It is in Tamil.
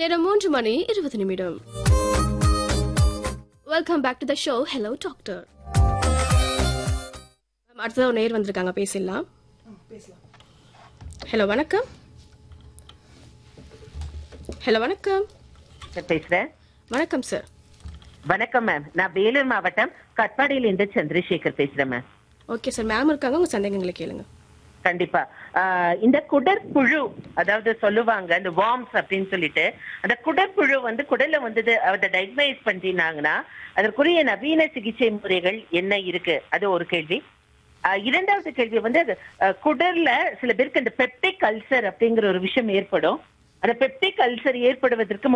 நேரம் மூன்று மணி இருபது நிமிடம் welcome back to the show hello doctor அடுத்ததாக ஒரு நேர் வந்திருக்காங்க பேசிடலாம் ஹலோ வணக்கம் ஹலோ வணக்கம் சார் பேசுறேன் வணக்கம் சார் வணக்கம் மேம் நான் வேலூர் மாவட்டம் கட்பாடியில இருந்து சந்திரசேகர் பேசுறேன் மேம் ஓகே சார் மேம் இருக்காங்க உங்க சந்தேகங்களை கேளுங்க கண்டிப்பா ஆஹ் இந்த குடற்புழு அதாவது சொல்லுவாங்க இந்த வார்ம்ஸ் அப்படின்னு சொல்லிட்டு அந்த குடற்புழு வந்து குடல்ல வந்து அதை டயக்னைஸ் பண்ணினாங்கன்னா அதற்குரிய நவீன சிகிச்சை முறைகள் என்ன இருக்கு அது ஒரு கேள்வி ஆஹ் இரண்டாவது கேள்வி வந்து அது ஆஹ் குடல்ல சில பேருக்கு இந்த பெப்டிக் அல்சர் அப்படிங்கிற ஒரு விஷயம் ஏற்படும் அந்த பெப்டிக் அல்சர் ஏற்படுவதற்கு